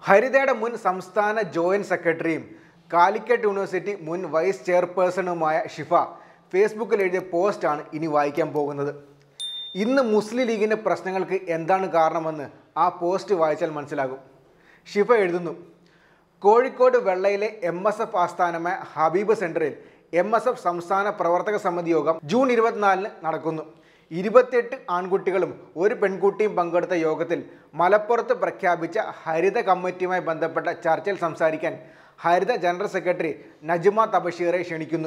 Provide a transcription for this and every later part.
ഹരിതയുടെ മുൻ സംസ്ഥാന ജോയിന്റ് സെക്രട്ടറിയും കാലിക്കറ്റ് യൂണിവേഴ്സിറ്റി മുൻ വൈസ് ചെയർപേഴ്സണുമായ ഷിഫ ഫേസ്ബുക്കിൽ എഴുതിയ പോസ്റ്റാണ് ഇനി വായിക്കാൻ പോകുന്നത് ഇന്ന് മുസ്ലിം ലീഗിൻ്റെ പ്രശ്നങ്ങൾക്ക് എന്താണ് കാരണമെന്ന് ആ പോസ്റ്റ് വായിച്ചാൽ മനസ്സിലാകും ഷിഫ എഴുതുന്നു കോഴിക്കോട് വെള്ളയിലെ എം എസ് എഫ് ആസ്ഥാനമായ ഹബീബ് സെന്ററിൽ എം എസ് എഫ് സംസ്ഥാന പ്രവർത്തക സമിതി യോഗം ജൂൺ ഇരുപത്തിനാലിന് നടക്കുന്നു ഇരുപത്തിയെട്ട് ആൺകുട്ടികളും ഒരു പെൺകുട്ടിയും പങ്കെടുത്ത യോഗത്തിൽ മലപ്പുറത്ത് പ്രഖ്യാപിച്ച ഹരിത കമ്മിറ്റിയുമായി ബന്ധപ്പെട്ട ചർച്ചയിൽ സംസാരിക്കാൻ ഹരിത ജനറൽ സെക്രട്ടറി നജ്മ തബഷീറെ ക്ഷണിക്കുന്നു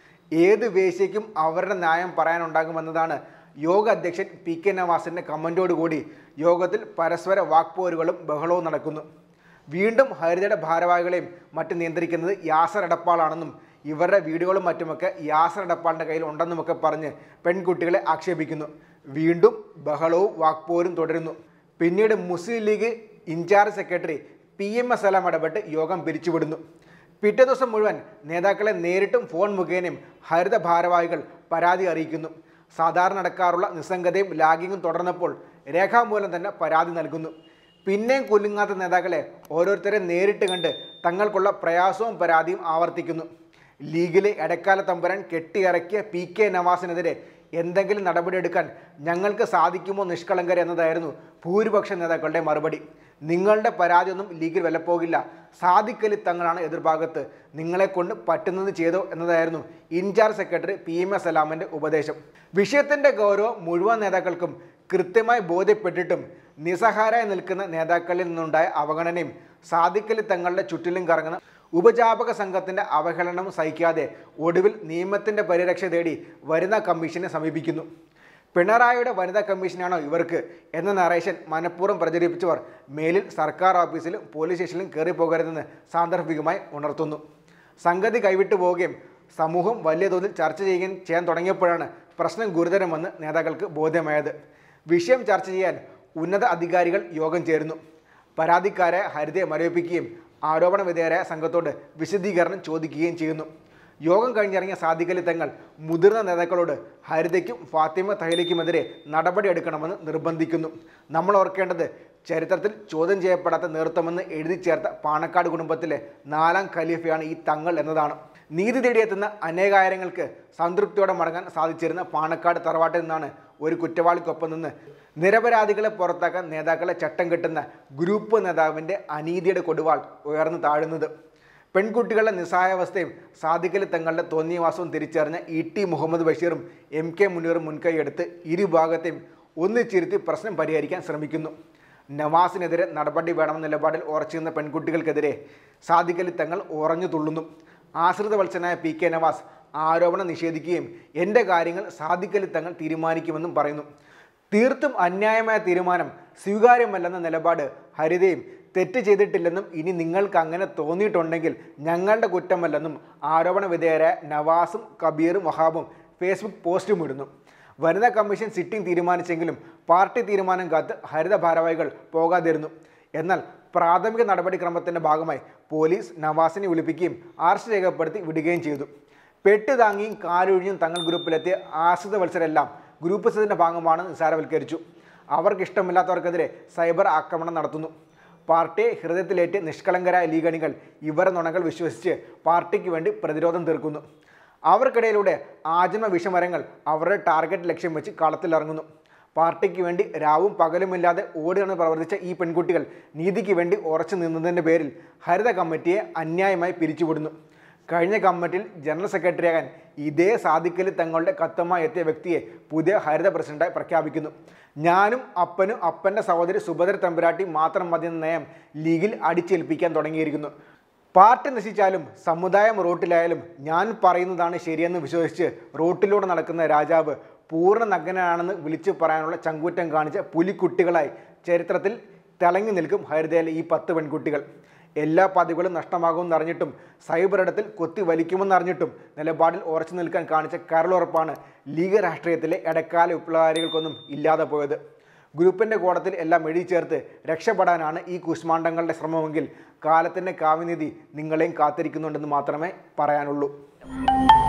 ഏത് വേശ്യയ്ക്കും അവരുടെ ന്യായം പറയാനുണ്ടാകുമെന്നതാണ് യോഗ അധ്യക്ഷൻ പി കെ നവാസിൻ്റെ കമൻറ്റോടുകൂടി യോഗത്തിൽ പരസ്പര വാക്പോരുകളും ബഹളവും നടക്കുന്നു വീണ്ടും ഹരിതയുടെ ഭാരവാഹികളെയും മറ്റും നിയന്ത്രിക്കുന്നത് യാസർ എടപ്പാളാണെന്നും ഇവരുടെ വീടുകളും മറ്റുമൊക്കെ യാസർ എടപ്പാളിൻ്റെ കയ്യിൽ ഉണ്ടെന്നുമൊക്കെ പറഞ്ഞ് പെൺകുട്ടികളെ ആക്ഷേപിക്കുന്നു വീണ്ടും ബഹളവും വാക്പോരും തുടരുന്നു പിന്നീട് Muslim League incharge secretary P M S എല്ലാം ഇടപെട്ട് യോഗം പിരിച്ചുവിടുന്നു പിറ്റേ ദിവസം മുഴുവൻ നേതാക്കളെ നേരിട്ടും ഫോൺ മുഖേനയും ഹരിത ഭാരവാഹികൾ പരാതി അറിയിക്കുന്നു സാധാരണ നടക്കാറുള്ള നിസ്സംഗതയും ലാഗിങ്ങും തുടർന്നപ്പോൾ രേഖാമൂലം തന്നെ പരാതി നൽകുന്നു പിന്നെയും കുലുങ്ങാത്ത നേതാക്കളെ ഓരോരുത്തരെ നേരിട്ട് കണ്ട് തങ്ങൾക്കുള്ള പ്രയാസവും പരാതിയും ആവർത്തിക്കുന്നു ലീഗിലെ ഇടക്കാല തമ്പുരാൻ കെട്ടിയിറക്കിയ പി കെ നവാസിനെതിരെ എന്തെങ്കിലും നടപടിയെടുക്കാൻ ഞങ്ങൾക്ക് സാധിക്കുമോ നിഷ്കളങ്കർ എന്നതായിരുന്നു ഭൂരിപക്ഷ നേതാക്കളുടെ മറുപടി നിങ്ങളുടെ പരാതിയൊന്നും ലീഗിൽ വിലപ്പോകില്ല സാധിക്കലി തങ്ങളാണ് എതിർഭാഗത്ത് നിങ്ങളെ കൊണ്ട് പറ്റുന്നത് ചെയ്തോ എന്നതായിരുന്നു incharge secretary P M S സലാമിൻ്റെ ഉപദേശം വിഷയത്തിൻ്റെ ഗൗരവം മുഴുവൻ നേതാക്കൾക്കും കൃത്യമായി ബോധ്യപ്പെട്ടിട്ടും നിസ്സഹാരായി നിൽക്കുന്ന നേതാക്കളിൽ നിന്നുണ്ടായ അവഗണനയും സാധിക്കലി തങ്ങളുടെ ചുറ്റിലും കറങ്ങുന്ന ഉപജാപക സംഘത്തിന്റെ അവഹേളനം സഹിക്കാതെ ഒടുവിൽ നിയമത്തിന്റെ പരിരക്ഷ തേടി വനിതാ കമ്മീഷനെ സമീപിക്കുന്നു പിണറായിയുടെ വനിതാ കമ്മീഷനാണോ ഇവർക്ക് എന്ന നറേഷൻ മനഃപൂർവ്വം പ്രചരിപ്പിച്ചവർ മേലിൽ സർക്കാർ ഓഫീസിലും പോലീസ് സ്റ്റേഷനിലും കയറി പോകരുതെന്ന് സാന്ദർഭികമായി ഉണർത്തുന്നു സംഗതി കൈവിട്ടു പോവുകയും സമൂഹം വലിയ തോതിൽ ചർച്ച ചെയ്യുകയും ചെയ്യാൻ തുടങ്ങിയപ്പോഴാണ് പ്രശ്നം ഗുരുതരമെന്ന് നേതാക്കൾക്ക് ബോധ്യമായത് വിഷയം ചർച്ച ചെയ്യാൻ ഉന്നത അധികാരികൾ യോഗം ചേരുന്നു പരാതിക്കാരെ ഹരിതയെ മരവിപ്പിക്കുകയും ആരോപണ വിധേയരായ സംഘത്തോട് വിശദീകരണം ചോദിക്കുകയും ചെയ്യുന്നു യോഗം കഴിഞ്ഞിറങ്ങിയ സാധിക്കലി തങ്ങൾ മുതിർന്ന നേതാക്കളോട് ഹരിതയ്ക്കും ഫാത്തിമ തഹലിക്കുമെതിരെ നടപടിയെടുക്കണമെന്ന് നിർബന്ധിക്കുന്നു നമ്മൾ ഓർക്കേണ്ടത് ചരിത്രത്തിൽ ചോദ്യം ചെയ്യപ്പെടാത്ത നേതൃത്വമെന്ന് എഴുതി ചേർത്ത പാണക്കാട് കുടുംബത്തിലെ നാലാം ഖലീഫയാണ് ഈ തങ്ങൾ എന്നതാണ് നീതി തേടിയെത്തുന്ന അനേകായിരങ്ങൾക്ക് സംതൃപ്തിയോടെ മടങ്ങാൻ സാധിച്ചിരുന്ന പാണക്കാട് തറവാട്ടിൽ നിന്നാണ് ഒരു കുറ്റവാളിക്കൊപ്പം നിന്ന് നിരപരാധികളെ പുറത്താക്കാൻ നേതാക്കളെ ചട്ടം കെട്ടുന്ന ഗ്രൂപ്പ് നേതാവിൻ്റെ അനീതിയുടെ കൊടുവാൾ ഉയർന്നു താഴുന്നത് പെൺകുട്ടികളുടെ നിസ്സഹായാവസ്ഥയും സാധിക്കലി തങ്ങളുടെ തോന്നിയവാസവും തിരിച്ചറിഞ്ഞ ഇ ടി മുഹമ്മദ് ബഷീറും എം കെ മുനീറും മുൻകൈയെടുത്ത് ഇരുഭാഗത്തെയും ഒന്നിച്ചിരുത്തി പ്രശ്നം പരിഹരിക്കാൻ ശ്രമിക്കുന്നു നവാസിനെതിരെ നടപടി വേണമെന്ന നിലപാടിൽ ഉറച്ചുനിന്ന പെൺകുട്ടികൾക്കെതിരെ സാധിക്കലി തങ്ങൾ ഉറഞ്ഞു തുള്ളുന്നു ആശ്രിത വത്സനായ പി കെ നവാസ് ആരോപണം നിഷേധിക്കുകയും എൻ്റെ കാര്യങ്ങൾ സാധിക്കലി തങ്ങൾ തീരുമാനിക്കുമെന്നും പറയുന്നു തീർത്തും അന്യായമായ തീരുമാനം സ്വീകാര്യമല്ലെന്ന നിലപാട് ഹരിതയും തെറ്റ് ചെയ്തിട്ടില്ലെന്നും ഇനി നിങ്ങൾക്ക് അങ്ങനെ തോന്നിയിട്ടുണ്ടെങ്കിൽ ഞങ്ങളുടെ കുറ്റമല്ലെന്നും ആരോപണ വിധേയരായ നവാസും കബീറും വഹാബും ഫേസ്ബുക്ക് പോസ്റ്റും ഇടുന്നു വനിതാ കമ്മീഷൻ സിറ്റിംഗ് തീരുമാനിച്ചെങ്കിലും പാർട്ടി തീരുമാനം കാത്ത് ഹരിത ഭാരവാഹികൾ പോകാതിരുന്നു എന്നാൽ പ്രാഥമിക നടപടിക്രമത്തിൻ്റെ ഭാഗമായി പോലീസ് നവാസിനെ വിളിപ്പിക്കുകയും അറസ്റ്റ് രേഖപ്പെടുത്തി വിടുകയും ചെയ്തു പെട്ട് താങ്ങിയും കാലൊഴിഞ്ഞും തങ്ങൾ ഗ്രൂപ്പിലെത്തിയ ആശ്രിത വത്സരെല്ലാം ഗ്രൂപ്പ് സത്തിൻ്റെ ഭാഗമാണ് നിസ്സാരവൽക്കരിച്ചു അവർക്ക് ഇഷ്ടമില്ലാത്തവർക്കെതിരെ സൈബർ ആക്രമണം നടത്തുന്നു പാർട്ടിയെ ഹൃദയത്തിലേറ്റ് നിഷ്കളങ്കരായ ലീഗണികൾ ഇവരുടെ നുണകൾ വിശ്വസിച്ച് പാർട്ടിക്ക് വേണ്ടി പ്രതിരോധം തീർക്കുന്നു അവർക്കിടയിലൂടെ ആജന്മ വിഷമരങ്ങൾ അവരുടെ ടാർഗറ്റ് ലക്ഷ്യം വെച്ച് കളത്തിലിറങ്ങുന്നു പാർട്ടിക്ക് വേണ്ടി രാവും പകലുമില്ലാതെ ഓടി നടന്ന് പ്രവർത്തിച്ച ഈ പെൺകുട്ടികൾ നീതിക്ക് വേണ്ടി ഉറച്ചു നിന്നതിൻ്റെ പേരിൽ ഹരിത കമ്മിറ്റിയെ അന്യായമായി പിരിച്ചുവിടുന്നു കഴിഞ്ഞ കമ്മിറ്റിയിൽ ജനറൽ സെക്രട്ടറിയാകാൻ ഇതേ സാധിക്കലിൽ തങ്ങളുടെ കത്തമായി എത്തിയ വ്യക്തിയെ പുതിയ ഹരിത പ്രസിഡന്റായി പ്രഖ്യാപിക്കുന്നു ഞാനും അപ്പനും അപ്പൻ്റെ സഹോദരി സുഭദ്ര തമ്പുരാട്ടി മാത്രം മതി എന്ന നയം ലീഗിൽ അടിച്ചേൽപ്പിക്കാൻ തുടങ്ങിയിരിക്കുന്നു പാർട്ടി നശിച്ചാലും സമുദായം റോട്ടിലായാലും ഞാൻ പറയുന്നതാണ് ശരിയെന്ന് വിശ്വസിച്ച് റോട്ടിലൂടെ നടക്കുന്ന രാജാവ് പൂർണ്ണ നഗ്നനാണെന്ന് വിളിച്ചു പറയാനുള്ള ചങ്കൂറ്റം കാണിച്ച പുലിക്കുട്ടികളായി ചരിത്രത്തിൽ തിളങ്ങി നിൽക്കും ഹരിതയിലെ ഈ പത്ത് പെൺകുട്ടികൾ എല്ലാ പദവികളും നഷ്ടമാകുമെന്നറിഞ്ഞിട്ടും സൈബർ ഇടത്തിൽ കൊത്തി വലിക്കുമെന്നറിഞ്ഞിട്ടും നിലപാടിൽ ഉറച്ചു നിൽക്കാൻ കാണിച്ച കരളുറപ്പാണ് ലീഗ് രാഷ്ട്രീയത്തിലെ ഇടക്കാല വിപ്ലവകാരികൾക്കൊന്നും ഇല്ലാതെ പോയത് ഗ്രൂപ്പിൻ്റെ കോടത്തിൽ എല്ലാം എഴുതി ചേർത്ത് രക്ഷപ്പെടാനാണ് ഈ കുഷ്മാണ്ഡങ്ങളുടെ ശ്രമമെങ്കിൽ കാലത്തിൻ്റെ കാവ്യനിധി നിങ്ങളെയും കാത്തിരിക്കുന്നുണ്ടെന്ന് മാത്രമേ പറയാനുള്ളൂ